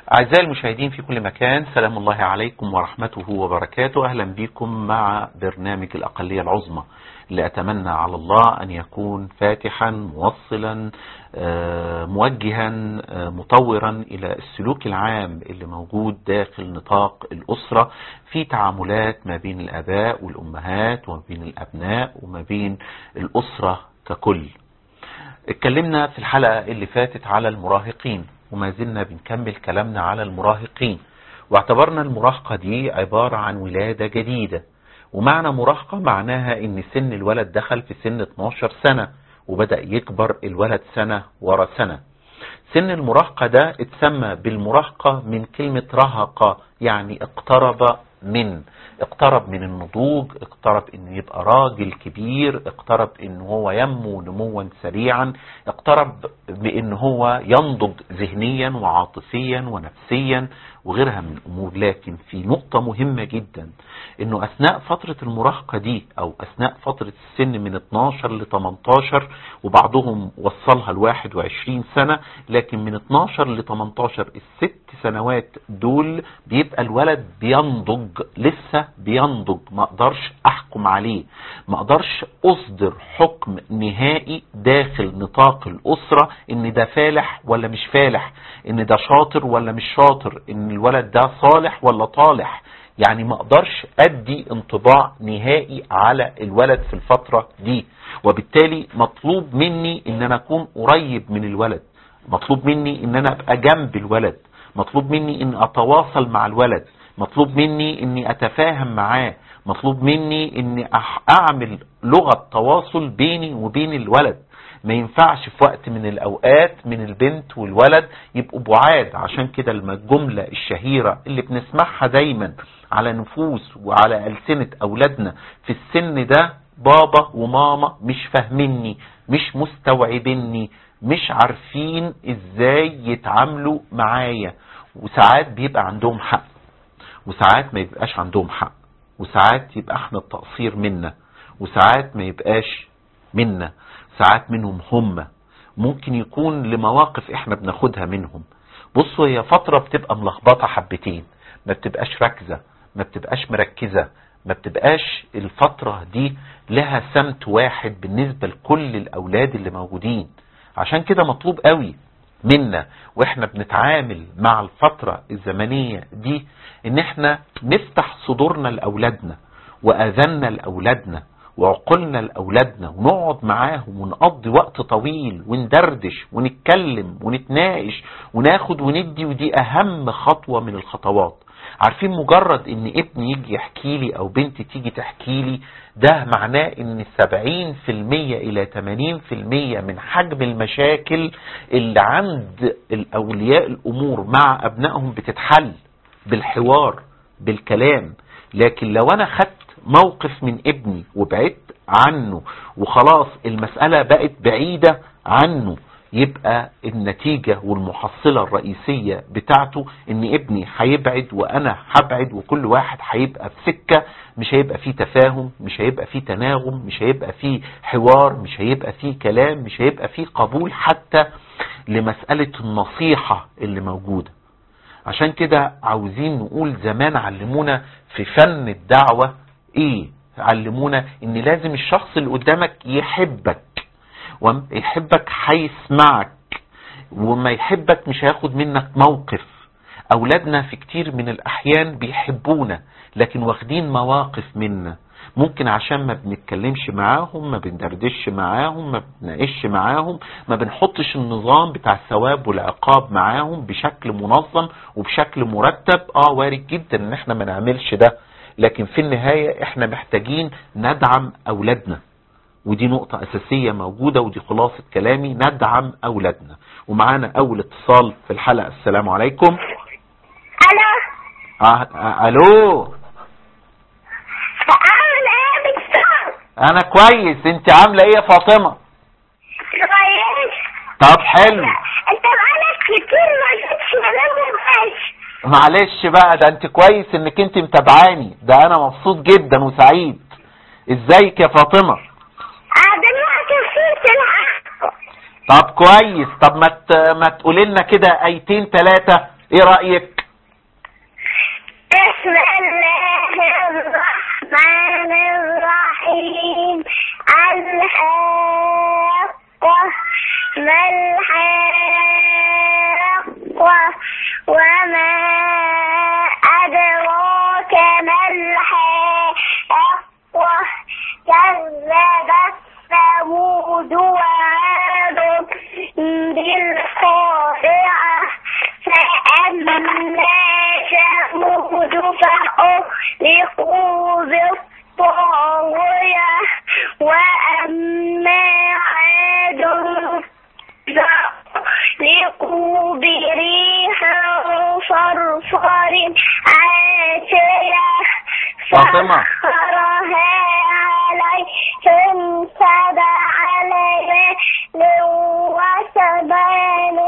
أعزائي المشاهدين في كل مكان سلام الله عليكم ورحمته وبركاته أهلا بكم مع برنامج الأقلية العظمى اللي أتمنى على الله أن يكون فاتحا موصلا موجها مطورا إلى السلوك العام اللي موجود داخل نطاق الأسرة في تعاملات ما بين الأباء والأمهات وما بين الأبناء وما بين الأسرة ككل اتكلمنا في الحلقة اللي فاتت على المراهقين وما زلنا بنكمل كلامنا على المراهقين واعتبرنا المراهقة دي عبارة عن ولادة جديدة ومعنى مراهقة معناها ان سن الولد دخل في سن 12 سنة وبدأ يكبر الولد سنة ورا سنة سن المراهقة ده اتسمى بالمراهقة من كلمة رهقة يعني اقترب من اقترب من النضوج اقترب انه يبقى راجل كبير اقترب ان هو ينمو نموا سريعا اقترب بان هو ينضج ذهنيا وعاطفيا ونفسيا وغيرها من الامور لكن في نقطة مهمة جدا انه اثناء فترة المراهقة دي او اثناء فترة السن من 12 ل 18 وبعضهم وصلها ل 21 سنة لكن من 12 ل 18 الست سنوات دول بيبقى الولد بينضج لسه بينضج ما اقدرش احكم عليه ما اقدرش اصدر حكم نهائي داخل نطاق الاسرة ان ده فالح ولا مش فالح ان ده شاطر ولا مش شاطر ان الولد ده صالح ولا طالح يعني ما اقدرش ادي انطباع نهائي على الولد في الفترة دي وبالتالي مطلوب مني ان انا اكون قريب من الولد مطلوب مني ان انا ابقى جنب الولد مطلوب مني ان اتواصل مع الولد مطلوب مني اني اتفاهم معاه مطلوب مني اني اعمل لغة تواصل بيني وبين الولد ما ينفعش في وقت من الاوقات من البنت والولد يبقوا بعاد عشان كده الجملة الشهيرة اللي بنسمعها دايما على نفوس وعلى ألسنة اولادنا في السن ده بابا وماما مش فاهميني مش مستوعبيني مش عارفين ازاي يتعاملوا معايا وساعات بيبقى عندهم حق وساعات ما يبقاش عندهم حق وساعات يبقى احنا التقصير منا وساعات ما يبقاش منا ساعات منهم هم ممكن يكون لمواقف احنا بناخدها منهم بصوا هي فترة بتبقى ملخبطة حبتين ما بتبقاش راكزة ما بتبقاش مركزة ما بتبقاش الفترة دي لها سمت واحد بالنسبة لكل الاولاد اللي موجودين عشان كده مطلوب قوي منا واحنا بنتعامل مع الفترة الزمنية دي ان احنا نفتح صدورنا لاولادنا واذاننا لاولادنا وعقولنا لاولادنا ونقعد معاهم ونقضي وقت طويل وندردش ونتكلم ونتناقش وناخد وندي ودي اهم خطوة من الخطوات عارفين مجرد ان ابني يجي يحكي لي او بنتي تيجي تحكي لي ده معناه ان 70% الى 80% من حجم المشاكل اللي عند الاولياء الامور مع ابنائهم بتتحل بالحوار بالكلام لكن لو انا خدت موقف من ابني وبعدت عنه وخلاص المسألة بقت بعيدة عنه يبقى النتيجة والمحصلة الرئيسية بتاعته ان ابني هيبعد وانا هبعد وكل واحد هيبقى في سكة مش هيبقى فيه تفاهم مش هيبقى فيه تناغم مش هيبقى فيه حوار مش هيبقى فيه كلام مش هيبقى فيه قبول حتى لمسألة النصيحة اللي موجودة عشان كده عاوزين نقول زمان علمونا في فن الدعوة ايه علمونا ان لازم الشخص اللي قدامك يحبك ويحبك هيسمعك وما يحبك مش هياخد منك موقف اولادنا في كتير من الاحيان بيحبونا لكن واخدين مواقف منا ممكن عشان ما بنتكلمش معاهم ما بندردش معاهم ما بنناقش معاهم ما بنحطش النظام بتاع الثواب والعقاب معاهم بشكل منظم وبشكل مرتب اه وارد جدا ان احنا ما نعملش ده لكن في النهاية احنا محتاجين ندعم اولادنا ودي نقطة اساسية موجودة ودي خلاصة كلامي ندعم اولادنا ومعانا اول اتصال في الحلقة السلام عليكم الو آه آه الو عامل ايه يا دكتور انا كويس انت عاملة ايه يا فاطمة كويس طب حلو انت بقالك كتير ما جيتش منام وماشي معلش بقى ده انت كويس انك انت متابعاني ده انا مبسوط جدا وسعيد ازيك يا فاطمة اه دلوقتي وصلت الحق طب كويس طب ما ت- ما تقولي لنا كده ايتين ثلاثة ايه رأيك بسم الله الرحمن الرحيم الحاقة ما الحاقة وما أدراك ما الحاقة كذبت ثمود وعاد بالقارعة فأما ثمود فأهلكوا بالطاغية وأما عاد فأهلكوا بريح صرصر عاتية فاطمة. سخرها عليهم سبع ليال وثمان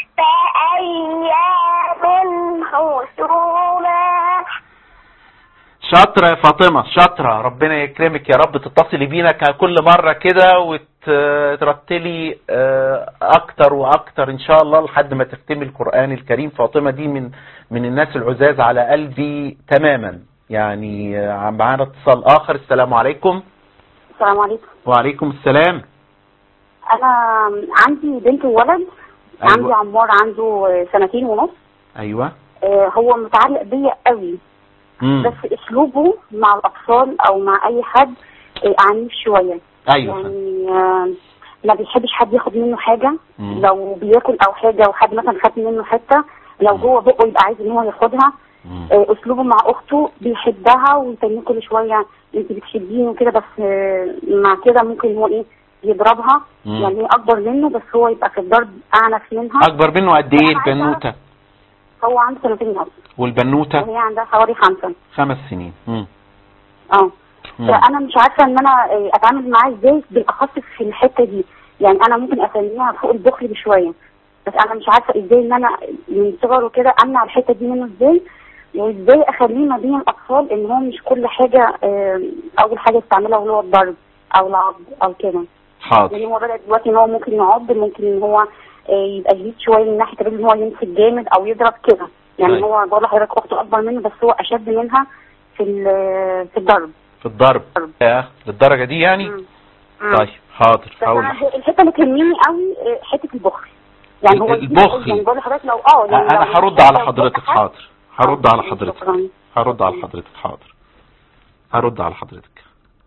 فأيام حسوما شاطرة يا فاطمة شاطرة ربنا يكرمك يا رب تتصلي بينا كل مرة كده وترتلي آه، اكتر واكتر ان شاء الله لحد ما تختمي القرآن الكريم فاطمة دي من من الناس العزاز على قلبي تماما يعني آه، معانا اتصال اخر السلام عليكم السلام عليكم وعليكم السلام انا عندي بنت وولد أيوة. عندي عمار عنده سنتين ونص ايوه آه، هو متعلق بيا قوي مم. بس اسلوبه مع الاطفال او مع اي حد آه، عنيف شويه ايوه يعني آه، ما بيحبش حد ياخد منه حاجه مم. لو بياكل او حاجه وحد مثلا خد منه حته لو مم. جوه بقه يبقى عايز ان هو ياخدها مم. آه، اسلوبه مع اخته بيحبها ويتنيه كل شويه انت بتحبيني وكده بس آه، مع كده ممكن هو ايه يضربها مم. يعني هي اكبر منه بس هو يبقى في الضرب اعنف منها اكبر منه قد ايه أنا عايزة- البنوتة هو عنده سنتين ونص والبنوتة وهي عندها حوالي خمسه خمس سنين مم. اه مم. فانا مش عارفه ان انا آه، اتعامل معاه ازاي بالاخص في الحته دي يعني انا ممكن اسميها فوق البخل بشويه بس انا مش عارفه ازاي ان انا من صغره كده امنع الحته دي منه ازاي وازاي اخليه ما بين الاطفال ان هو مش كل حاجه آه، اول حاجه يستعملها هو الضرب او العض او كده حاضر يعني هو بدأ دلوقتي ان هو ممكن يعض ممكن ان هو آه، يبقى شديد شويه من ناحيه الرجل ان هو يمسك جامد او يضرب كده يعني طيب. هو بقول لحضرتك اخته اكبر منه بس هو اشد منها في ال- في الضرب في الضرب يا للدرجة دي يعني مم. مم. طيب حاضر بس هقول أنا لحضرتك. الحته اللي تهمني قوي آه، حته البخل يعني هو البخل. يعني بقول لحضرتك لو اه يعني لو انا هرد لو على لو حضرتك حد- حاضر هرد على آه، حضرتك شكراً. هرد على حضرتك حاضر هرد على حضرتك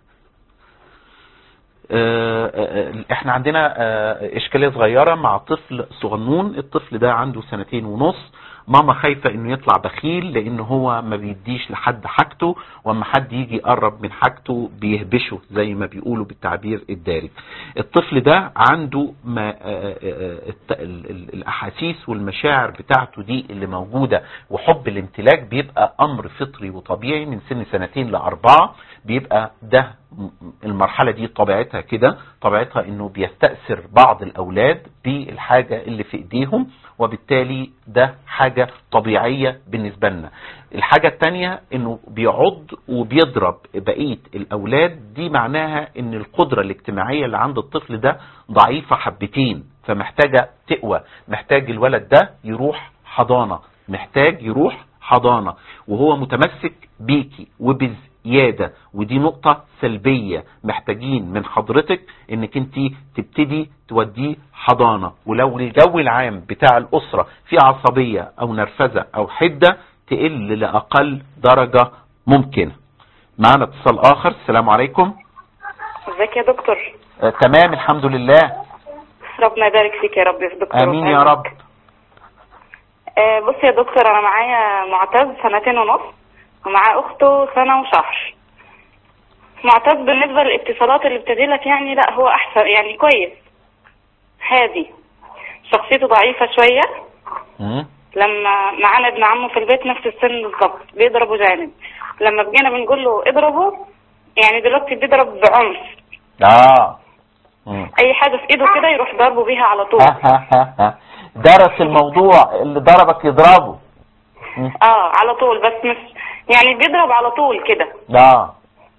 آه، آه، آه، احنا عندنا آه، اشكاليه صغيره مع طفل صغنون الطفل ده عنده سنتين ونص ماما خايفة انه يطلع بخيل لان هو ما بيديش لحد حاجته واما حد يجي يقرب من حاجته بيهبشه زي ما بيقولوا بالتعبير الدارج الطفل ده عنده ما آه، آه، آه، الت- ال- ال- الاحاسيس والمشاعر بتاعته دي اللي موجودة وحب الامتلاك بيبقى امر فطري وطبيعي من سن سنتين لاربعة بيبقى ده م- المرحلة دي طبيعتها كده طبيعتها انه بيستأثر بعض الاولاد بالحاجة اللي في ايديهم وبالتالي ده حاجة طبيعية بالنسبة لنا الحاجة التانية انه بيعض وبيضرب بقية الاولاد دي معناها ان القدرة الاجتماعية اللي عند الطفل ده ضعيفة حبتين فمحتاجة تقوى محتاج الولد ده يروح حضانة محتاج يروح حضانة وهو متمسك بيكي وبزيادة ودي نقطة سلبية محتاجين من حضرتك انك انت تبتدي توديه حضانة ولو الجو العام بتاع الاسرة فيه عصبية او نرفزة او حدة تقل لأقل درجة ممكنة معنا اتصال آخر السلام عليكم ازيك يا دكتور آه تمام الحمد لله ربنا يبارك فيك يا رب يا دكتور آمين يا رب آه بص يا دكتور انا معايا معتز سنتين ونص ومعاه اخته سنه وشهر معتز بالنسبه للاتصالات اللي بتجيلك يعني لا هو احسن يعني كويس هادي شخصيته ضعيفه شويه مم. لما معانا ابن عمه في البيت نفس السن بالظبط بيضربه جامد لما بجينا بنقول له اضربه يعني دلوقتي بيضرب بعنف اه مم. اي حاجه في ايده كده يروح ضربه بيها على طول ها ها ها ها. درس الموضوع اللي ضربك يضربه مم. اه على طول بس مش يعني بيضرب على طول كده اه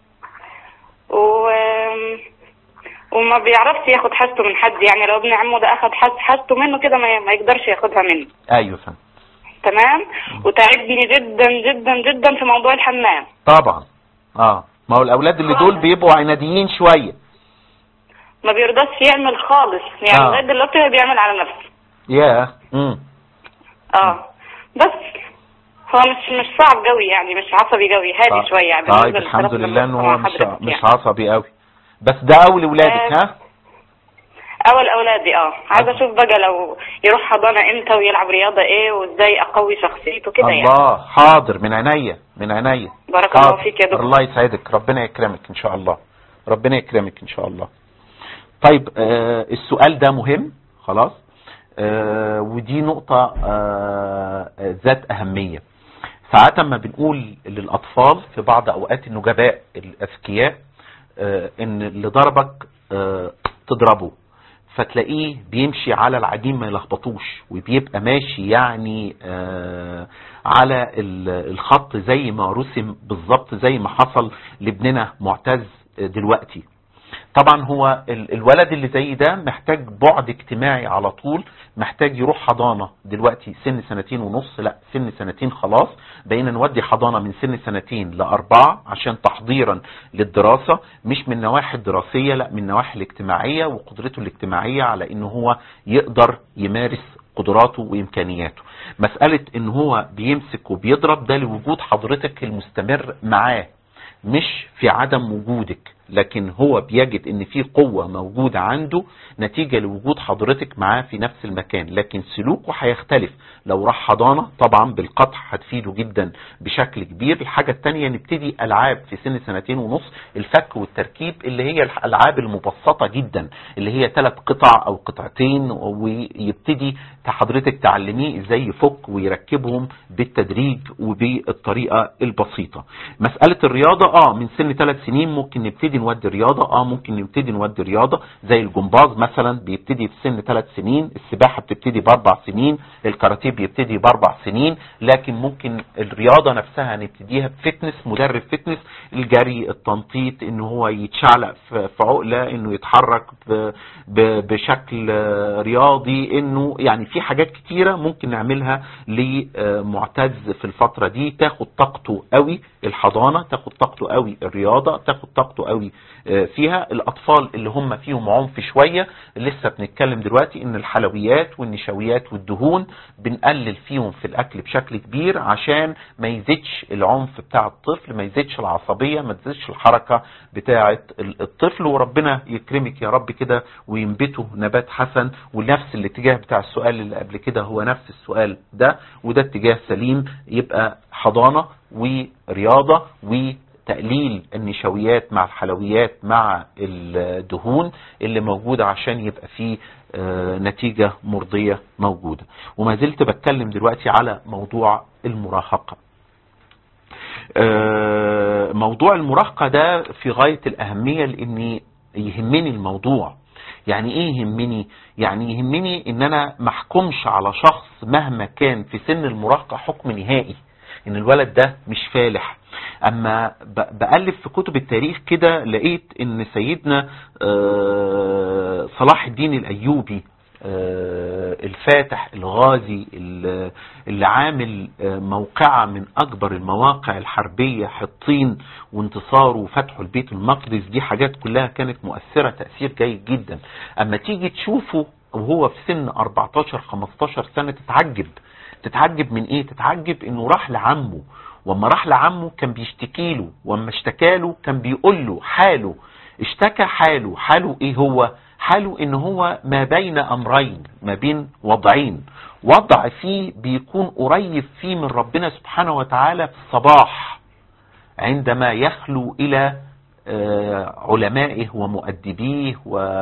و وما بيعرفش ياخد حاجته من حد يعني لو ابن عمه ده اخد حاج- حاجته منه كده ما ما يقدرش ياخدها منه ايوه فهمت تمام وتعبني جدا جدا جدا في موضوع الحمام طبعا اه ما هو الاولاد اللي دول بيبقوا عناديين شويه ما بيرضاش يعمل خالص يعني آه. لغايه دلوقتي هو بيعمل على نفسه يا امم اه بس هو مش مش صعب قوي يعني مش عصبي قوي هادي شوية يعني طيب بالنسبة الحمد للطرف لله ان اللي هو مع مش حضرتك مش يعني. عصبي قوي بس ده اول ولادك آه. ها اول اولادي اه عايزه اشوف بقى لو يروح حضانه امتى ويلعب رياضه ايه وازاي اقوي شخصيته كده يعني الله حاضر من عينيا من عينيا بارك الله حاضر. فيك يا دكتور. الله يسعدك ربنا يكرمك ان شاء الله ربنا يكرمك ان شاء الله طيب آه السؤال ده مهم خلاص آه ودي نقطة آه آه، ذات أهمية ساعات ما بنقول للأطفال في بعض أوقات النجباء الأذكياء آه إن اللي ضربك آه تضربه فتلاقيه بيمشي على العجين ما يلخبطوش وبيبقى ماشي يعني آه على ال- الخط زي ما رسم بالظبط زي ما حصل لابننا معتز دلوقتي طبعا هو ال- الولد اللي زي ده محتاج بعد اجتماعي على طول محتاج يروح حضانة دلوقتي سن سنتين ونص لا سن سنتين خلاص بقينا نودي حضانة من سن سنتين لأربعة عشان تحضيرا للدراسة مش من نواحي الدراسية لا من النواحي الاجتماعية وقدرته الاجتماعية على ان هو يقدر يمارس قدراته وامكانياته مسألة ان هو بيمسك وبيضرب ده لوجود حضرتك المستمر معاه مش في عدم وجودك لكن هو بيجد ان في قوة موجودة عنده نتيجة لوجود حضرتك معاه في نفس المكان لكن سلوكه هيختلف لو راح حضانة طبعا بالقطع هتفيده جدا بشكل كبير الحاجة التانية نبتدي العاب في سن سنتين ونص الفك والتركيب اللي هي الالعاب المبسطة جدا اللي هي ثلاث قطع او قطعتين ويبتدي حضرتك تعلميه ازاي يفك ويركبهم بالتدريج وبالطريقة البسيطة مسألة الرياضة اه من سن ثلاث سنين ممكن نبتدي نودي رياضة اه ممكن نبتدي نودي رياضة زي الجمباز مثلا بيبتدي في سن ثلاث سنين السباحة بتبتدي باربع سنين الكاراتيه بيبتدي باربع سنين لكن ممكن الرياضة نفسها نبتديها بفتنس مدرب فتنس الجري التنطيط ان هو يتشعلق في في عقلة انه يتحرك ب- ب- بشكل آه، رياضي انه يعني في حاجات كتيرة ممكن نعملها لمعتز في الفترة دي تاخد طاقته قوي الحضانة تاخد طاقته قوي الرياضة تاخد طاقته قوي آه، فيها الاطفال اللي هم فيهم عنف شوية لسه بنتكلم دلوقتي ان الحلويات والنشويات والدهون بنقلل فيهم في الاكل بشكل كبير عشان ما يزيدش العنف بتاع الطفل ما يزيدش العصبية ما تزيدش الحركة بتاعة ال- الطفل وربنا يكرمك يا رب كده وينبته نبات حسن ونفس الاتجاه بتاع السؤال اللي قبل كده هو نفس السؤال ده وده اتجاه سليم يبقى حضانة ورياضة وتقليل النشويات مع الحلويات مع الدهون اللي موجودة عشان يبقى فيه آه، نتيجة مرضية موجودة وما زلت بتكلم دلوقتي على موضوع المراهقة آه، موضوع المراهقة ده في غاية الأهمية لأني يهمني الموضوع يعني ايه يهمني يعني يهمني ان انا محكمش على شخص مهما كان في سن المراهقة حكم نهائي ان الولد ده مش فالح اما ب- بألف في كتب التاريخ كده لقيت ان سيدنا آه، صلاح الدين الايوبي آه، الفاتح الغازي ال- اللي عامل آه، موقعة من أكبر المواقع الحربية حطين وانتصاره وفتحه البيت المقدس دي حاجات كلها كانت مؤثرة تأثير جيد جدا أما تيجي تشوفه وهو في سن 14-15 سنة تتعجب تتعجب من ايه تتعجب انه راح لعمه واما راح لعمه كان بيشتكي له واما اشتكى له كان بيقول له حاله اشتكى حاله حاله ايه هو حاله ان هو ما بين امرين ما بين وضعين وضع فيه بيكون قريب فيه من ربنا سبحانه وتعالى في الصباح عندما يخلو الى آه، علمائه ومؤدبيه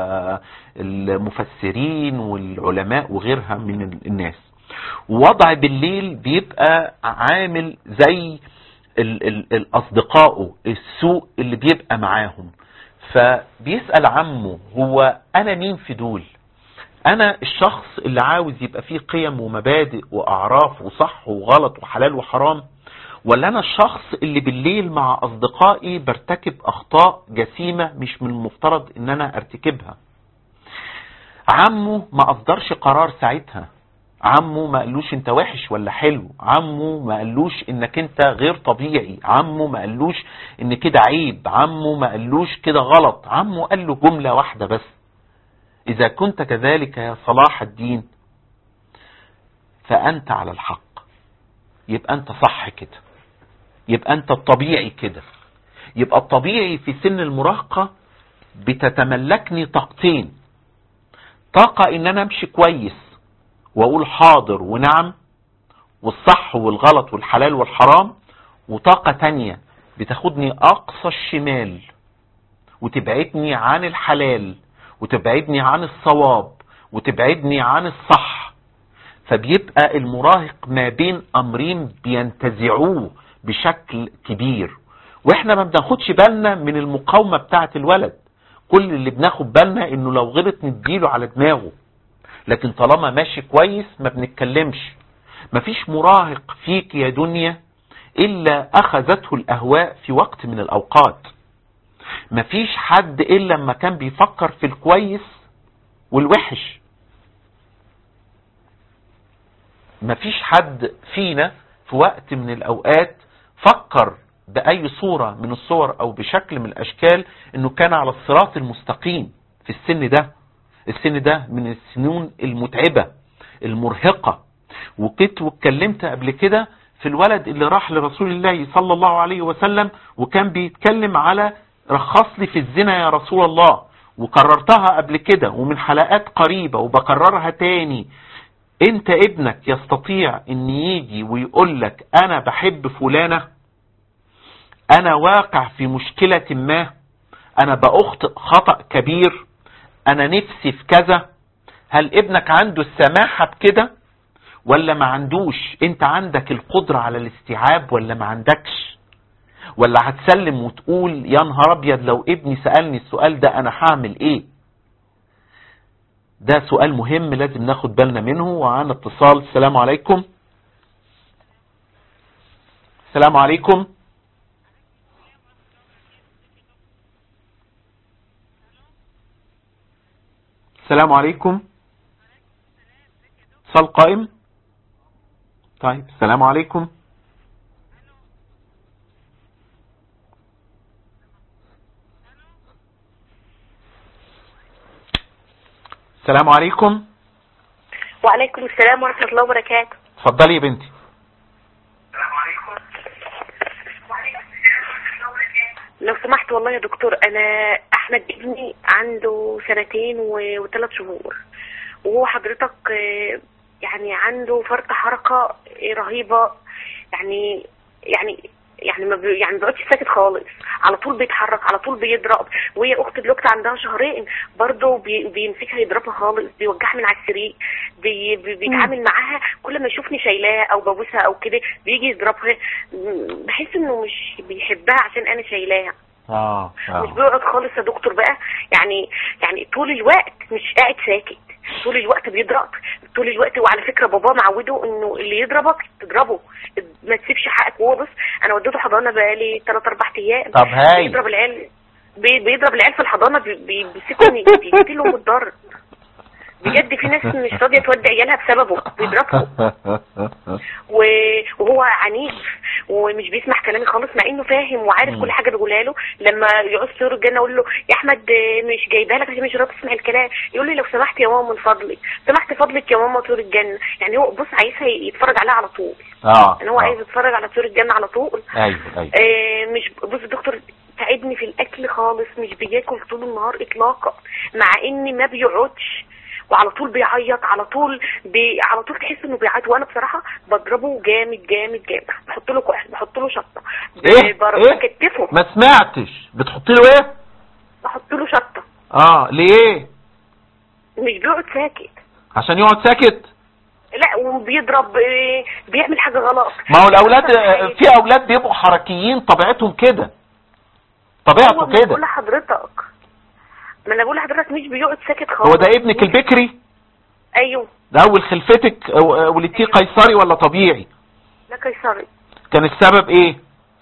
والمفسرين والعلماء وغيرها من الناس ووضع بالليل بيبقى عامل زي ال ال الاصدقائه السوء اللي بيبقى معاهم فبيسأل عمه هو انا مين في دول انا الشخص اللي عاوز يبقى فيه قيم ومبادئ واعراف وصح وغلط وحلال وحرام ولا انا الشخص اللي بالليل مع اصدقائي برتكب اخطاء جسيمة مش من المفترض ان انا ارتكبها عمه ما اصدرش قرار ساعتها عمه ما قالوش انت وحش ولا حلو عمه ما قالوش انك انت غير طبيعي عمه ما قالوش ان كده عيب عمه ما قالوش كده غلط عمه قال له جملة واحدة بس اذا كنت كذلك يا صلاح الدين فانت على الحق يبقى انت صح كده يبقى انت الطبيعي كده يبقى الطبيعي في سن المراهقة بتتملكني طاقتين طاقة ان انا امشي كويس واقول حاضر ونعم والصح والغلط والحلال والحرام وطاقة تانية بتاخدني اقصى الشمال وتبعدني عن الحلال وتبعدني عن الصواب وتبعدني عن الصح فبيبقى المراهق ما بين امرين بينتزعوه بشكل كبير واحنا ما بناخدش بالنا من المقاومة بتاعة الولد كل اللي بناخد بالنا انه لو غلط نديله على دماغه لكن طالما ماشي كويس ما بنتكلمش مفيش مراهق فيك يا دنيا الا اخذته الاهواء في وقت من الاوقات مفيش حد الا لما كان بيفكر في الكويس والوحش مفيش حد فينا في وقت من الاوقات فكر بأي صورة من الصور أو بشكل من الأشكال أنه كان على الصراط المستقيم في السن ده السن ده من السنون المتعبة المرهقة وكنت واتكلمت قبل كده في الولد اللي راح لرسول الله صلى الله عليه وسلم وكان بيتكلم على رخص لي في الزنا يا رسول الله وكررتها قبل كده ومن حلقات قريبة وبكررها تاني انت ابنك يستطيع ان يجي ويقول لك انا بحب فلانه انا واقع في مشكلة ما انا بأخطئ خطأ كبير انا نفسي في كذا هل ابنك عنده السماحة بكده ولا ما عندوش انت عندك القدرة على الاستيعاب ولا ما عندكش ولا هتسلم وتقول يا نهار ابيض لو ابني سألني السؤال ده انا هعمل ايه ده سؤال مهم لازم ناخد بالنا منه وعن اتصال السلام عليكم السلام عليكم السلام عليكم اتصال قائم طيب السلام عليكم السلام عليكم وعليكم السلام ورحمة الله وبركاته اتفضلي يا بنتي لو سمحت والله يا دكتور انا احمد ابني عنده سنتين و- وثلاث شهور وهو حضرتك آه، يعني عنده فرط حركة رهيبة يعني يعني يعني ما بي يعني ما بيقعدش ساكت خالص على طول بيتحرك على طول بيضرب وهي اخت دلوقتي عندها شهرين برضه بي بيمسكها يضربها خالص بيوجعها من على السرير بي بي بيتعامل معاها كل ما يشوفني شايلاها او ببوسها او كده بيجي يضربها م- بحس انه مش بيحبها عشان انا شايلاها اه مش بيقعد خالص يا دكتور بقى يعني يعني طول الوقت مش قاعد ساكت طول الوقت بيضرب طول الوقت وعلى فكره باباه معوده انه اللي يضربك تضربه ما تسيبش حقك وهو بص انا وديته حضانه بقالي 3 4 ايام طب هاي. بيضرب العيال بي- بيضرب العيال في الحضانه بي- بي- بيمسكهم يقتلهم الضرب بجد في ناس مش راضيه تودي عيالها بسببه بيضربهم و- وهو عنيف ومش بيسمع كلامي خالص مع انه فاهم وعارف مم. كل حاجه بقولها له لما يعوز طيور الجنه اقول له يا احمد آه، مش جايبها لك عشان مش راضي تسمع الكلام يقول لي لو سمحت يا ماما من فضلك سمحت فضلك يا ماما طيور الجنه يعني هو بص عايزها يتفرج عليها على طول اه يعني هو آه. عايز يتفرج على طيور الجنه على طول ايوه ايوه آه مش بص دكتور تعبني في الاكل خالص مش بياكل طول النهار اطلاقا مع اني ما بيقعدش وعلى طول بيعيط على طول بي... على طول تحس انه بيعيط وانا بصراحه بضربه جامد جامد جامد بحط له كحل بحط له شطه ايه بر- ايه بكتفه ما سمعتش بتحطي له ايه بحط له شطه اه ليه مش بيقعد ساكت عشان يقعد ساكت لا وبيضرب آه، بيعمل حاجه غلط ما هو الاولاد آه، في اولاد بيبقوا حركيين طبيعتهم كده هو طبيعته مش بقول كده لحضرتك ما انا بقول لحضرتك مش بيقعد ساكت خالص هو ده ابنك البكري ايوه ده اول خلفتك أو- آه، ولدتيه قيصري ولا طبيعي ده قيصري كان السبب ايه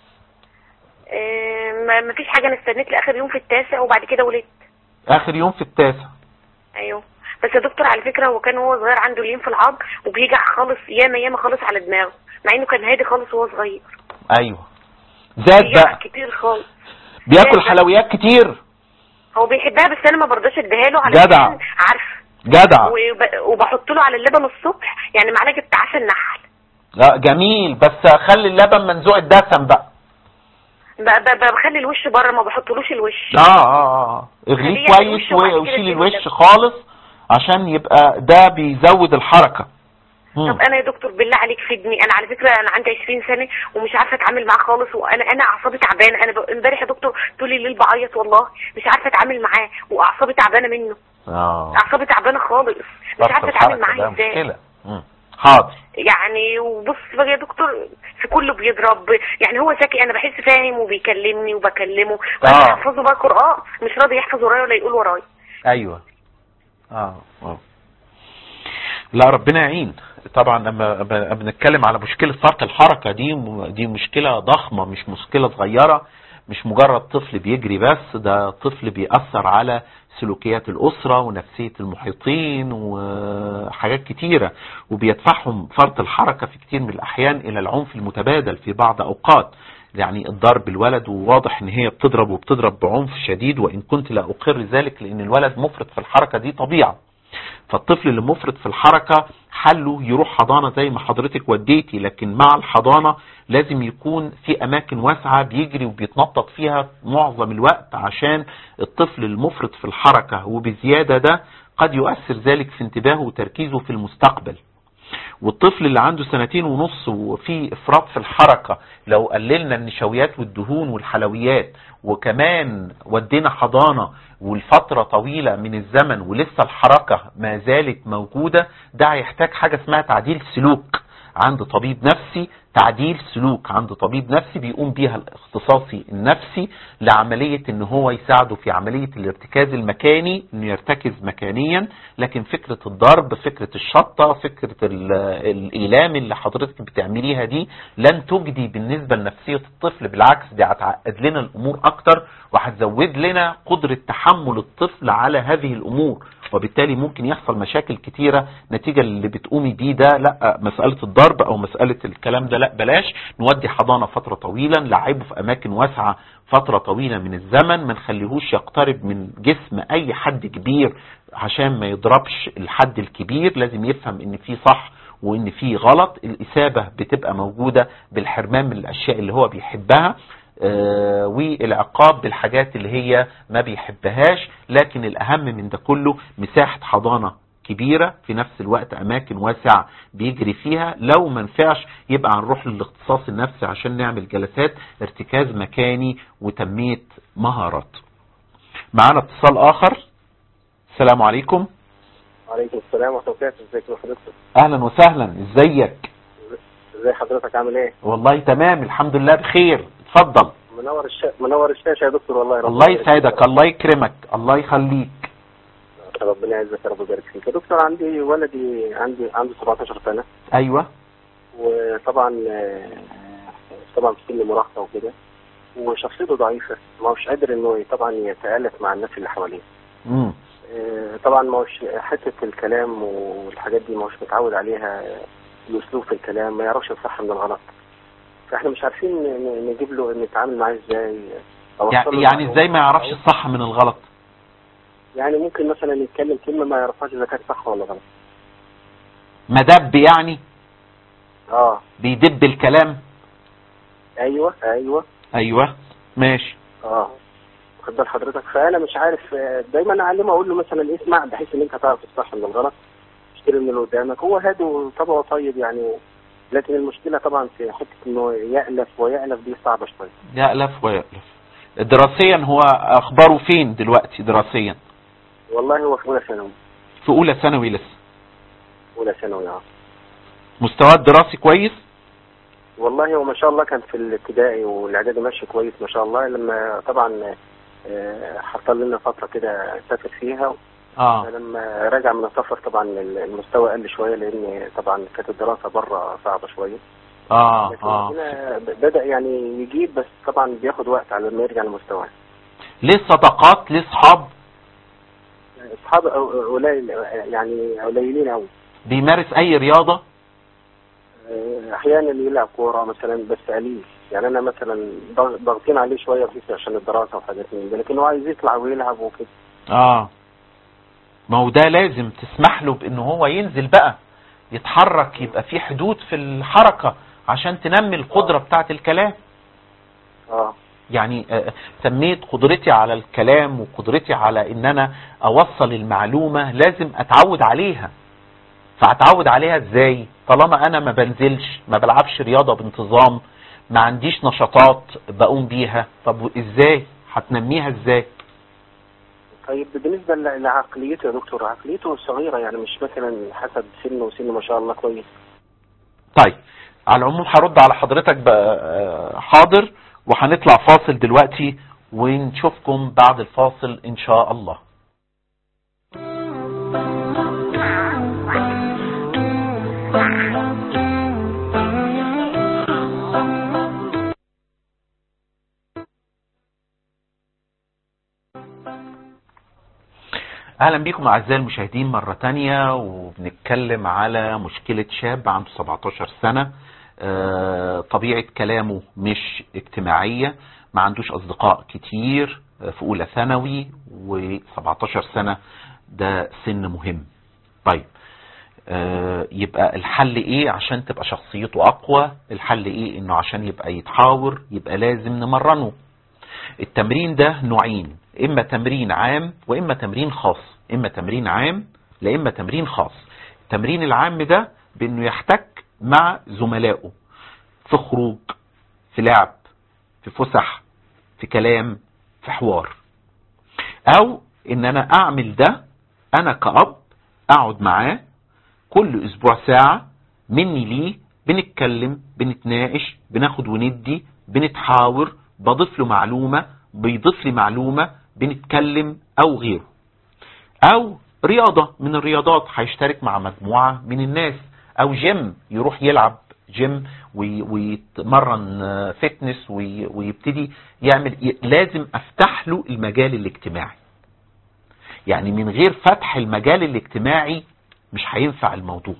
آه، ما ما فيش حاجه انا استنيت لاخر يوم في التاسع وبعد كده ولدت اخر يوم في التاسع ايوه بس بس يا دكتور على فكره هو كان وهو صغير عنده لين في العظم وبيجع خالص ياما ياما خالص على دماغه مع انه كان هادي خالص وهو صغير ايوه زاد بيجع بقى كتير خالص بياكل حلويات كتير هو بيحبها بس انا ما برضاش اديها له جدع. علشان عارف جدع وب- وبحط له على اللبن الصبح يعني معلقه عسل نحل لا جميل بس خلي اللبن منزوع الدسم بقى ب- ب- ب- بخلي الوش بره ما بحطلوش الوش اه اه اه اغليه خليه كويس الوش وبعد كده وشيل اديله الوش اللبن. خالص عشان يبقى ده بيزود الحركة مم. طب انا يا دكتور بالله عليك فدني انا على فكره انا عندي 20 سنه ومش عارفه اتعامل معاه خالص وانا انا اعصابي تعبانه انا ب- امبارح يا دكتور طول الليل بعيط والله مش عارفه اتعامل معاه واعصابي تعبانه منه اه اعصابي تعبانه خالص مش ضغط عارفه اتعامل الحركة معاه ده ازاي مشكلة مم. حاضر يعني وبص بقى يا دكتور في كله بيضرب يعني هو ذكي انا بحس فاهم وبيكلمني وبكلمه وانا آه. بحفظه بقى قران مش راضي يحفظ ورايا ولا يقول ورايا ايوه اه اه لا ربنا يعين طبعا لما لما بنتكلم على مشكلة فرط الحركة دي دي مشكلة ضخمة مش مشكلة صغيرة مش مجرد طفل بيجري بس ده طفل بيأثر على سلوكيات الأسرة ونفسية المحيطين وحاجات كتيرة وبيدفعهم فرط الحركة في كتير من الأحيان إلى العنف المتبادل في بعض أوقات يعني الضرب الولد وواضح ان هي بتضرب وبتضرب بعنف شديد وان كنت لا اقر ذلك لان الولد مفرط في الحركة دي طبيعة فالطفل اللي مفرط في الحركة حله يروح حضانة زي ما حضرتك وديتي لكن مع الحضانة لازم يكون في اماكن واسعة بيجري وبيتنطط فيها معظم الوقت عشان الطفل المفرط في الحركة وبزيادة ده قد يؤثر ذلك في انتباهه وتركيزه في المستقبل والطفل اللي عنده سنتين ونص وفي افراط في الحركة لو قللنا النشويات والدهون والحلويات وكمان ودينا حضانة والفترة طويلة من الزمن ولسه الحركة ما زالت موجودة ده هيحتاج حاجة اسمها تعديل سلوك عند طبيب نفسي تعديل سلوك عند طبيب نفسي بيقوم بيها الاختصاصي النفسي لعملية ان هو يساعده في عملية الارتكاز المكاني انه يرتكز مكانيا لكن فكرة الضرب فكرة الشطة فكرة ال- الايلام اللي حضرتك بتعمليها دي لن تجدي بالنسبة لنفسية الطفل بالعكس دي هتعقد لنا الامور اكتر وهتزود لنا قدرة تحمل الطفل على هذه الامور وبالتالي ممكن يحصل مشاكل كتيرة نتيجة اللي بتقومي بيه ده لا مسألة الضرب او مسألة الكلام ده لا بلاش نودي حضانة فترة طويلة نلعبه في اماكن واسعة فترة طويلة من الزمن ما نخليهوش يقترب من جسم اي حد كبير عشان ما يضربش الحد الكبير لازم يفهم ان في صح وان في غلط الاسابة بتبقى موجودة بالحرمان من الاشياء اللي هو بيحبها آه، والعقاب بالحاجات اللي هي ما بيحبهاش لكن الأهم من ده كله مساحة حضانة كبيرة في نفس الوقت أماكن واسعة بيجري فيها لو ما نفعش يبقى هنروح للاختصاص النفسي عشان نعمل جلسات ارتكاز مكاني وتنمية مهارات معانا اتصال آخر السلام عليكم وعليكم السلام ورحمة الله وبركاته ازيك يا حضرتك أهلا وسهلا ازيك ازي حضرتك عامل ايه والله تمام الحمد لله بخير اتفضل منور الش... منور الشاشة يا دكتور والله ربنا الله يبارك يسعدك فيك. الله يكرمك الله يخليك ربنا يعزك يا رب ويبارك فيك يا دكتور عندي ولدي عندي عنده 17 سنة ايوه وطبعا آه، طبعا في سن مراهقة وكده وشخصيته ضعيفة ما هوش قادر انه طبعا يتألف مع الناس اللي حواليه امم آه، طبعا ما هوش حتة الكلام والحاجات دي ما هوش متعود عليها الاسلوب في الكلام ما يعرفش الصح من الغلط فاحنا مش عارفين ن- نجيب له نتعامل معاه ازاي أوصل له يعني يعني المعلومة. ازاي ما يعرفش الصح من الغلط يعني ممكن مثلا يتكلم كلمة ما يعرفهاش اذا كانت صح ولا غلط مدب يعني اه بيدب الكلام ايوه ايوه ايوه ماشي اه واخد بال حضرتك فانا مش عارف آه، دايما اعلمه اقول له مثلا اسمع بحيث ان انت تعرف الصح من الغلط اشتري من اللي قدامك هو هادي وطبعه طيب يعني لكن المشكله طبعا في حته انه يألف ويألف دي صعبه شويه يألف ويألف دراسيا هو اخباره فين دلوقتي دراسيا والله هو في اولى ثانوي في اولى ثانوي لسه اولى ثانوي اه مستواه الدراسي كويس والله هو ما شاء الله كان في الابتدائي والاعدادي ماشي كويس ما شاء الله لما طبعا آه، حصل لنا فتره كده سافر فيها اه لما رجع من السفر طبعا المستوى قل شويه لان طبعا كانت الدراسه بره صعبه شويه اه لكن اه هنا بدا يعني يجيب بس طبعا بياخد وقت على ما يرجع لمستواه ليه صداقات ليه صحاب اصحاب أو- قليل يعني قليلين قوي بيمارس اي رياضة احيانا يلعب كوره مثلا بس قليل يعني انا مثلا ضغ- ضاغطين عليه شويه في عشان الدراسه وحاجات من دي لكن هو عايز يطلع ويلعب وكده اه ما هو ده لازم تسمح له بان هو ينزل بقى يتحرك يبقى في حدود في الحركة عشان تنمي القدرة بتاعة الكلام اه يعني آه، سميت قدرتي على الكلام وقدرتي على ان انا اوصل المعلومة لازم اتعود عليها فاتعود عليها ازاي طالما انا ما بنزلش ما بلعبش رياضة بانتظام ما عنديش نشاطات بقوم بيها طب ازاي هتنميها ازاي طيب بالنسبه ل- لعقليته يا دكتور عقليته صغيره يعني مش مثلا حسب سنه وسنه ما شاء الله كويس طيب على العموم هرد على حضرتك بقى آه، حاضر وهنطلع فاصل دلوقتي ونشوفكم بعد الفاصل ان شاء الله اهلا بكم اعزائي المشاهدين مرة تانية وبنتكلم على مشكلة شاب عنده 17 سنة آه، طبيعة كلامه مش اجتماعية ما عندوش اصدقاء كتير آه، في اولى ثانوي و17 سنة ده سن مهم طيب آه، يبقى الحل ايه عشان تبقى شخصيته اقوى الحل ايه انه عشان يبقى يتحاور يبقى لازم نمرنه التمرين ده نوعين اما تمرين عام واما تمرين خاص اما تمرين عام لا اما تمرين خاص التمرين العام ده بانه يحتك مع زملائه في خروج في لعب في فسح في كلام في حوار او ان انا اعمل ده انا كأب اقعد معاه كل اسبوع ساعة مني ليه بنتكلم بنتناقش بناخد وندي بنتحاور بضيف له معلومة بيضيف لي معلومة بنتكلم او غيره او رياضة من الرياضات هيشترك مع مجموعة من الناس او جيم يروح يلعب جيم وي- ويتمرن آه، فتنس وي- ويبتدي يعمل ي- لازم افتح له المجال الاجتماعي يعني من غير فتح المجال الاجتماعي مش هينفع الموضوع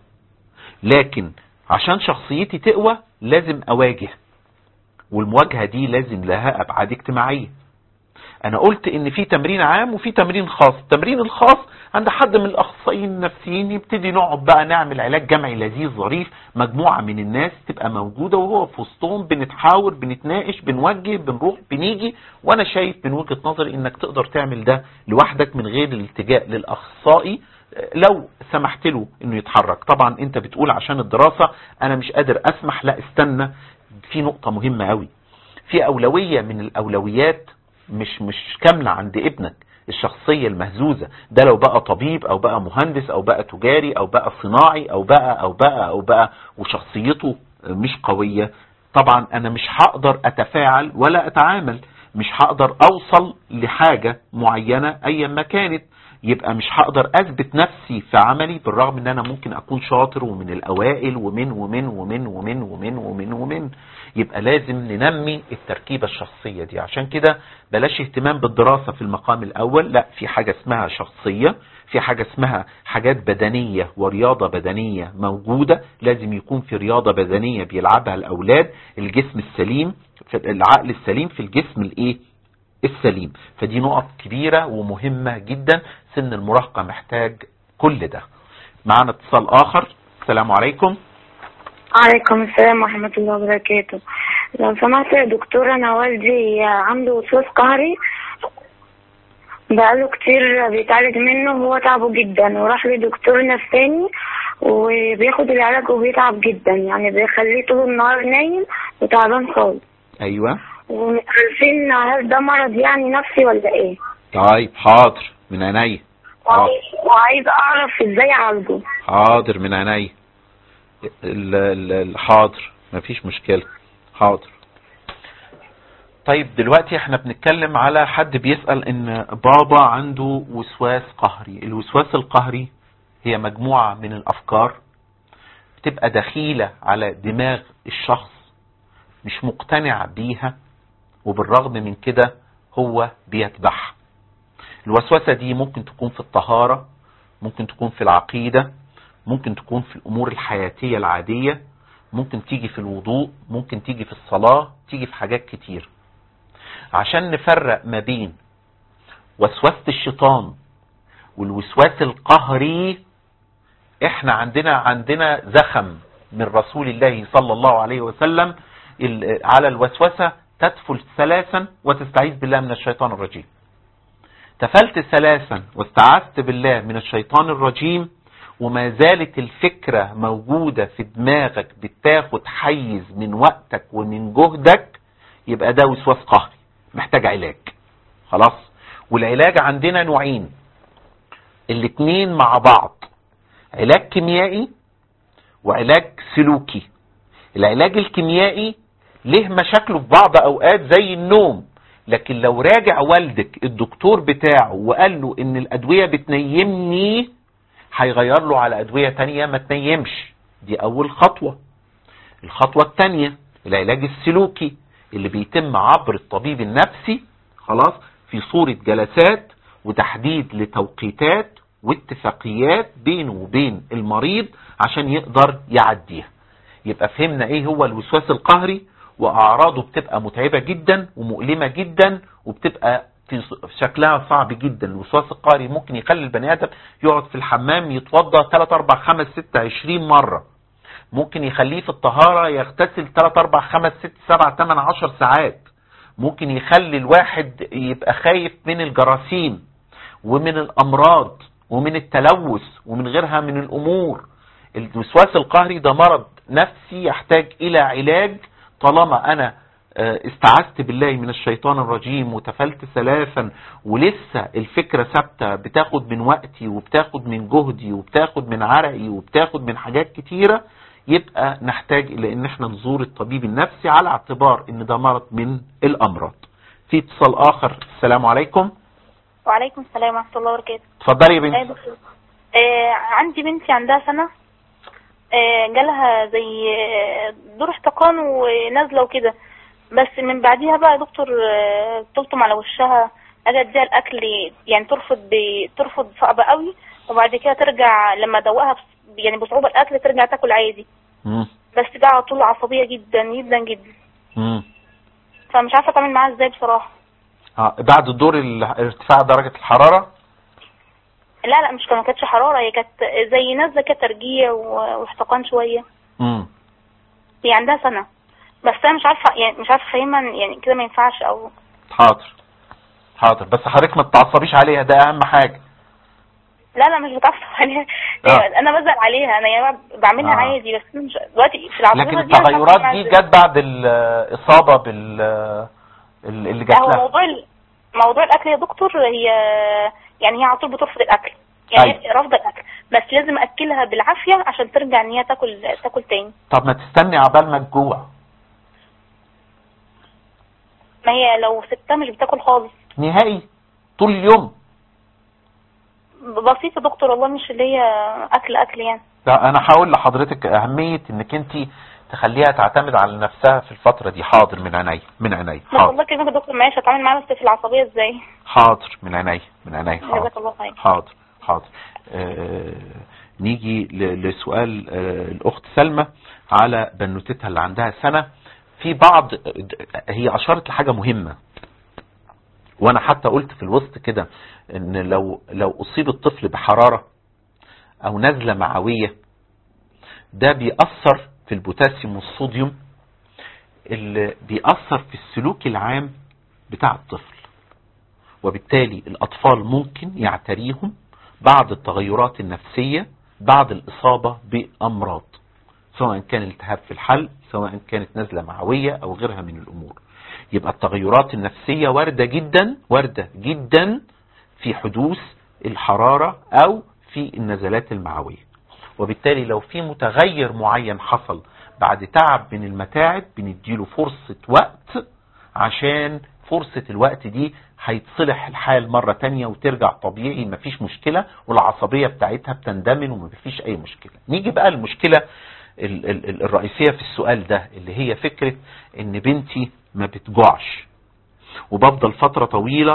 لكن عشان شخصيتي تقوى لازم اواجه والمواجهة دي لازم لها ابعاد اجتماعية انا قلت ان في تمرين عام وفي تمرين خاص التمرين الخاص عند حد من الاخصائيين النفسيين يبتدي نقعد بقى نعمل علاج جمعي لذيذ ظريف مجموعة من الناس تبقى موجودة وهو في وسطهم بنتحاور بنتناقش بنوجه بنروح بنيجي وانا شايف من وجهة نظري انك تقدر تعمل ده لوحدك من غير الالتجاء للاخصائي لو سمحت له انه يتحرك طبعا انت بتقول عشان الدراسة انا مش قادر اسمح لا استنى في نقطة مهمة قوي في اولوية من الاولويات مش مش كاملة عند ابنك الشخصية المهزوزة ده لو بقى طبيب او بقى مهندس او بقى تجاري او بقى صناعي او بقى او بقى او بقى وشخصيته مش قوية طبعا انا مش هقدر اتفاعل ولا اتعامل مش هقدر اوصل لحاجة معينة ايا ما كانت يبقى مش هقدر اثبت نفسي في عملي بالرغم ان انا ممكن اكون شاطر ومن الاوائل ومن ومن ومن ومن ومن ومن ومن يبقى لازم ننمي التركيبة الشخصية دي عشان كده بلاش اهتمام بالدراسة في المقام الاول لا في حاجة اسمها شخصية في حاجة اسمها حاجات بدنية ورياضة بدنية موجودة لازم يكون في رياضة بدنية بيلعبها الاولاد الجسم السليم في العقل السليم في الجسم الايه السليم فدي نقط كبيرة ومهمة جدا سن المراهقة محتاج كل ده معنا اتصال اخر السلام عليكم عليكم السلام ورحمة الله وبركاته لو سمحت يا دكتور أنا والدي عنده وسواس قهري بقاله كتير بيتعالج منه وهو تعبه جدا وراح لدكتور نفساني وبياخد العلاج وبيتعب جدا يعني بيخليه طول النهار نايم وتعبان خالص ايوه ومش عارفين هل ده مرض يعني نفسي ولا ايه طيب حاضر من عينيا وعايز, وعايز اعرف ازاي اعالجه حاضر من عينيا ال- ال- ال- حاضر مفيش مشكلة حاضر طيب دلوقتي احنا بنتكلم على حد بيسأل ان بابا عنده وسواس قهري الوسواس القهري هي مجموعة من الافكار بتبقى دخيلة على دماغ الشخص مش مقتنع بيها وبالرغم من كده هو بيتبعها الوسوسة دي ممكن تكون في الطهارة ممكن تكون في العقيدة ممكن تكون في الأمور الحياتية العادية ممكن تيجي في الوضوء ممكن تيجي في الصلاة تيجي في حاجات كتير عشان نفرق ما بين وسوسة الشيطان والوسواس القهري احنا عندنا عندنا زخم من رسول الله صلى الله عليه وسلم ال- على الوسوسة تدفل ثلاثا وتستعيذ بالله من الشيطان الرجيم تفلت ثلاثا واستعذت بالله من الشيطان الرجيم وما زالت الفكرة موجودة في دماغك بتاخد حيز من وقتك ومن جهدك يبقى ده وسواس قهري محتاج علاج خلاص والعلاج عندنا نوعين الاتنين مع بعض علاج كيميائي وعلاج سلوكي العلاج الكيميائي له مشاكله في بعض اوقات زي النوم لكن لو راجع والدك الدكتور بتاعه وقال له ان الادوية بتنيمني هيغير له على ادوية تانية ما تنيمش دي اول خطوة الخطوة التانية العلاج السلوكي اللي بيتم عبر الطبيب النفسي خلاص في صورة جلسات وتحديد لتوقيتات واتفاقيات بينه وبين المريض عشان يقدر يعديها يبقى فهمنا ايه هو الوسواس القهري واعراضه بتبقى متعبة جدا ومؤلمة جدا وبتبقى في شكلها صعب جدا الوسواس القهري ممكن يخلي البني ادم يقعد في الحمام يتوضا 3 4 5 6 20 مرة ممكن يخليه في الطهارة يغتسل 3 4 5 6 7 8 10 ساعات ممكن يخلي الواحد يبقى خايف من الجراثيم ومن الامراض ومن التلوث ومن غيرها من الامور الوسواس القهري ده مرض نفسي يحتاج الى علاج طالما انا آه، استعذت بالله من الشيطان الرجيم وتفلت ثلاثا ولسه الفكرة ثابتة بتاخد من وقتي وبتاخد من جهدي وبتاخد من عرقي وبتاخد من حاجات كتيرة يبقى نحتاج الى ان احنا نزور الطبيب النفسي على اعتبار ان ده مرض من الامراض في اتصال اخر السلام عليكم وعليكم السلام ورحمة الله وبركاته اتفضلي يا آه بنتي دكتور. آه عندي بنتي عندها سنة آه جالها زي آه، دور احتقان ونازلة وكده بس من بعديها بقى يا دكتور آه، تلطم على وشها اجي اديها الاكل يعني ترفض ب... ترفض صعبة قوي وبعد كده ترجع لما ادوقها بس- يعني بصعوبة الاكل ترجع تاكل عادي مم. بس بقى على طول عصبية جدا جدا جدا مم. فمش عارفة اتعامل معاها ازاي بصراحة آه، بعد الدور ال- ارتفاع درجة الحرارة لا لا مش ما كانتش حرارة هي كانت زي نازلة كده ترجيع و- واحتقان شوية مم. هي عندها سنة بس انا مش عارفة يعني مش عارفة افهمها إن يعني كده ما ينفعش او حاضر حاضر بس حضرتك ما تتعصبيش عليها ده اهم حاجة لا لا مش بتعصب عليها آه. انا بزعل عليها انا يعني بعملها آه. عادي بس أنا مش دلوقتي في العصبية لكن دي أنا مش عارفة التغيرات أعمل دي إزاي. جت بعد الإصابة بال ال- اللي جات هو لها موضوع ال- موضوع الاكل يا دكتور هي يعني هي على طول بترفض الاكل يعني أيوة. رافضه الاكل بس لازم اكلها بالعافيه عشان ترجع ان هي تاكل تاكل تاني طب ما تستني عبال ما تجوع ما هي لو سبتها مش بتاكل خالص نهائي طول اليوم بسيطه يا دكتور والله مش اللي هي اكل اكل يعني لا انا هقول لحضرتك اهمية انك انت تخليها تعتمد على نفسها في الفترة دي حاضر من عيني من عيني بس حاضر والله كلمة يا دكتور معلش هتعامل معاها بس في العصبيه ازاي حاضر من عيني من عيني جزاك حاضر الله خير حاضر حاضر آه نيجي ل- لسؤال آه الأخت سلمى على بنوتتها اللي عندها سنة في بعض هي أشارت لحاجة مهمة وأنا حتى قلت في الوسط كده إن لو لو أصيب الطفل بحرارة أو نزلة معوية ده بيأثر في البوتاسيوم والصوديوم اللي بيأثر في السلوك العام بتاع الطفل وبالتالي الأطفال ممكن يعتريهم بعض التغيرات النفسية بعد الإصابة بأمراض سواء كان التهاب في الحلق سواء كانت نزلة معوية أو غيرها من الأمور يبقى التغيرات النفسية واردة جدا واردة جدا في حدوث الحرارة أو في النزلات المعوية وبالتالي لو في متغير معين حصل بعد تعب من المتاعب بنديله فرصة وقت عشان فرصة الوقت دي هيتصلح الحال مرة تانية وترجع طبيعي مفيش مشكلة والعصبية بتاعتها بتندمن ومفيش أي مشكلة نيجي بقى المشكلة ال- ال- ال- الرئيسية في السؤال ده اللي هي فكرة ان بنتي ما بتجوعش وبفضل فترة طويلة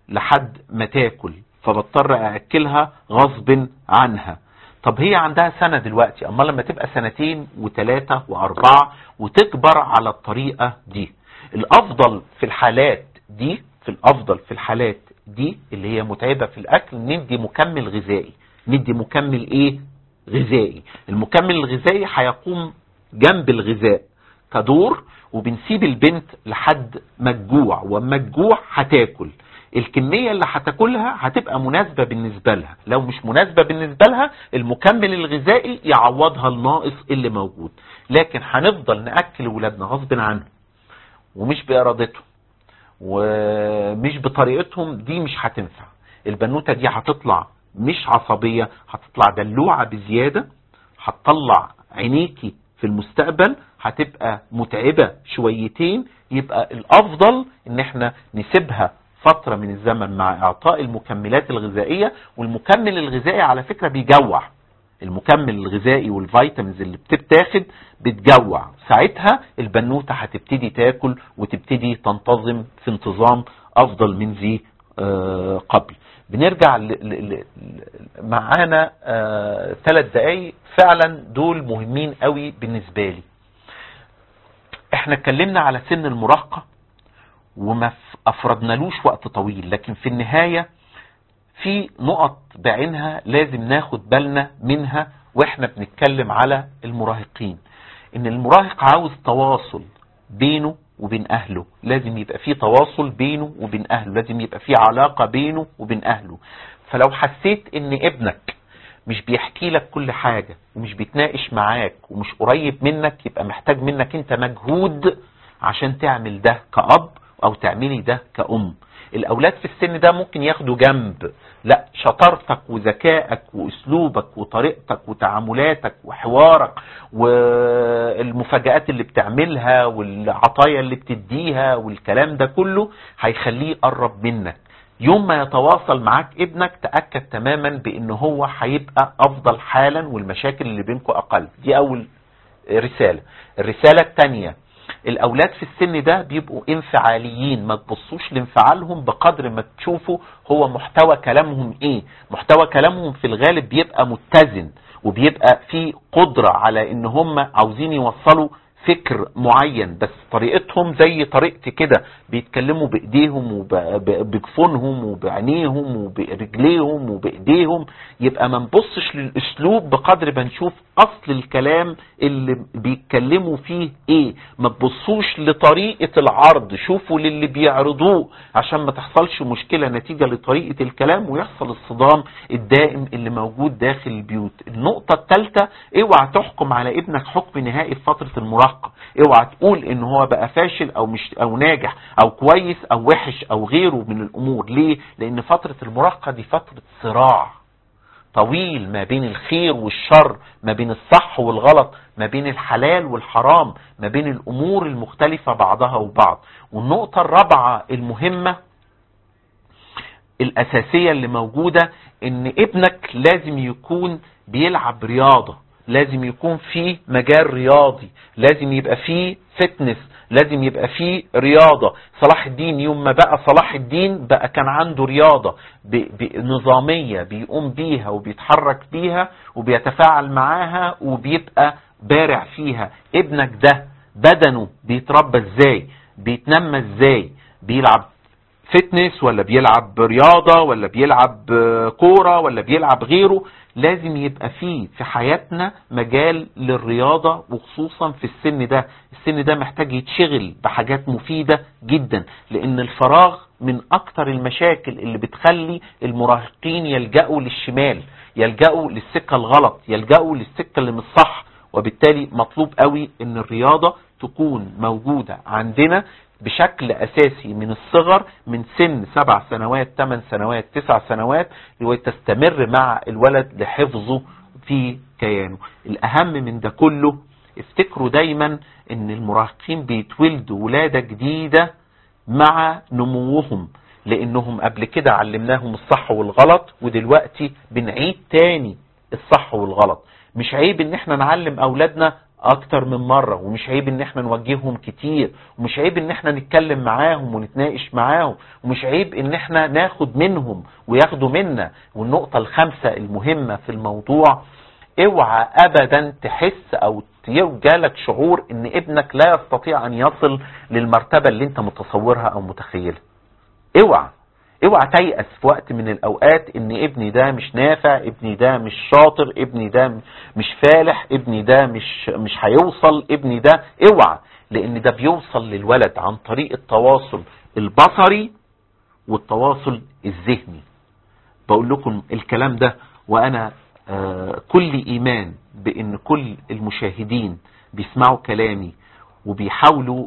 لحد ما تاكل فبضطر ااكلها غصب عنها طب هي عندها سنة دلوقتي اما لما تبقى سنتين وثلاثة واربعة وتكبر على الطريقة دي الافضل في الحالات دي في الافضل في الحالات دي اللي هي متعبة في الاكل ندي مكمل غذائي ندي مكمل ايه غذائي المكمل الغذائي هيقوم جنب الغذاء كدور وبنسيب البنت لحد ما تجوع واما تجوع هتاكل الكمية اللي هتاكلها هتبقى مناسبة بالنسبة لها لو مش مناسبة بالنسبة لها المكمل الغذائي يعوضها الناقص اللي موجود لكن هنفضل نأكل ولادنا غصب عنهم ومش بإرادتهم ومش بطريقتهم دي مش هتنفع البنوتة دي هتطلع مش عصبية هتطلع دلوعة بزيادة هتطلع عينيكي في المستقبل هتبقى متعبة شويتين يبقى الافضل ان احنا نسيبها فترة من الزمن مع اعطاء المكملات الغذائية والمكمل الغذائي على فكرة بيجوع المكمل الغذائي والفيتامينز اللي بتتاخد بتجوع ساعتها البنوتة هتبتدي تاكل وتبتدي تنتظم في انتظام افضل من ذي آه قبل بنرجع ل... ل... ل... معانا آه... ثلاث دقايق فعلا دول مهمين قوي بالنسبة لي احنا اتكلمنا على سن المراهقة وما افردنالوش وقت طويل لكن في النهاية في نقط بعينها لازم ناخد بالنا منها واحنا بنتكلم على المراهقين ان المراهق عاوز تواصل بينه وبين اهله لازم يبقى في تواصل بينه وبين اهله لازم يبقى في علاقة بينه وبين اهله فلو حسيت ان ابنك مش بيحكي لك كل حاجة ومش بيتناقش معاك ومش قريب منك يبقى محتاج منك انت مجهود عشان تعمل ده كأب او تعملي ده كأم الاولاد في السن ده ممكن ياخدوا جنب لا شطارتك وذكائك واسلوبك وطريقتك وتعاملاتك وحوارك والمفاجآت اللي بتعملها والعطايا اللي بتديها والكلام ده كله هيخليه يقرب منك يوم ما يتواصل معاك ابنك تأكد تماما بان هو هيبقى افضل حالا والمشاكل اللي بينكم اقل دي اول رسالة الرسالة الثانية الاولاد في السن ده بيبقوا انفعاليين ما تبصوش لانفعالهم بقدر ما تشوفوا هو محتوى كلامهم ايه محتوى كلامهم في الغالب بيبقى متزن وبيبقى في قدرة على ان هم عاوزين يوصلوا فكر معين بس طريقتهم زي طريقتي كده بيتكلموا بايديهم وبجفونهم وبعينيهم وبرجليهم وبايديهم يبقى ما نبصش للاسلوب بقدر ما نشوف اصل الكلام اللي بيتكلموا فيه ايه ما تبصوش لطريقة العرض شوفوا للي بيعرضوه عشان ما تحصلش مشكلة نتيجة لطريقة الكلام ويحصل الصدام الدائم اللي موجود داخل البيوت النقطة الثالثة اوعى تحكم على ابنك حكم نهائي في فترة المراهقة اوعى تقول ان هو بقى فاشل او مش او ناجح او كويس او وحش او غيره من الامور ليه لان فترة المراهقة دي فترة صراع طويل ما بين الخير والشر ما بين الصح والغلط ما بين الحلال والحرام ما بين الامور المختلفة بعضها وبعض والنقطة الرابعة المهمة الاساسية اللي موجودة ان ابنك لازم يكون بيلعب رياضة لازم يكون في مجال رياضي لازم يبقى فيه فتنس لازم يبقى فيه رياضة صلاح الدين يوم ما بقى صلاح الدين بقى كان عنده رياضة نظامية بيقوم بيها وبيتحرك بيها وبيتفاعل معاها وبيبقى بارع فيها ابنك ده بدنه بيتربى ازاي بيتنمى ازاي بيلعب فتنس ولا بيلعب رياضة ولا بيلعب كورة ولا بيلعب غيره لازم يبقى فيه في حياتنا مجال للرياضة وخصوصا في السن ده السن ده محتاج يتشغل بحاجات مفيدة جدا لان الفراغ من اكتر المشاكل اللي بتخلي المراهقين يلجأوا للشمال يلجأوا للسكة الغلط يلجأوا للسكة اللي مش صح وبالتالي مطلوب قوي ان الرياضة تكون موجودة عندنا بشكل اساسي من الصغر من سن سبع سنوات ثمان سنوات تسع سنوات وتستمر مع الولد لحفظه في كيانه الاهم من ده كله افتكروا دايما ان المراهقين بيتولدوا ولادة جديدة مع نموهم لانهم قبل كده علمناهم الصح والغلط ودلوقتي بنعيد تاني الصح والغلط مش عيب ان احنا نعلم اولادنا اكتر من مرة ومش عيب ان احنا نوجههم كتير ومش عيب ان احنا نتكلم معاهم ونتناقش معاهم ومش عيب ان احنا ناخد منهم وياخدوا منا والنقطة الخامسة المهمة في الموضوع اوعى ابدا تحس او جالك شعور ان ابنك لا يستطيع ان يصل للمرتبة اللي انت متصورها او متخيلها اوعى اوعى تيأس في وقت من الاوقات ان ابني ده مش نافع ابني ده مش شاطر ابني ده مش فالح ابني ده مش مش هيوصل ابني ده اوعى لان ده بيوصل للولد عن طريق التواصل البصري والتواصل الذهني بقول لكم الكلام ده وانا آه كل ايمان بان كل المشاهدين بيسمعوا كلامي وبيحاولوا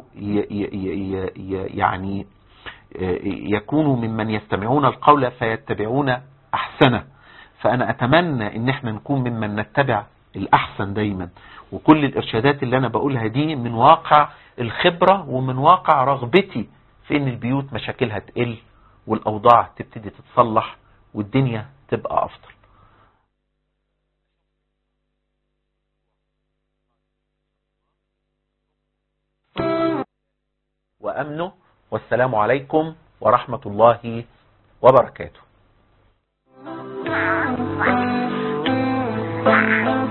يعني يكونوا ممن يستمعون القول فيتبعون احسنه فانا اتمنى ان احنا نكون ممن نتبع الاحسن دايما وكل الارشادات اللي انا بقولها دي من واقع الخبرة ومن واقع رغبتي في ان البيوت مشاكلها تقل والاوضاع تبتدي تتصلح والدنيا تبقى افضل وامنه والسلام عليكم ورحمة الله وبركاته Wow.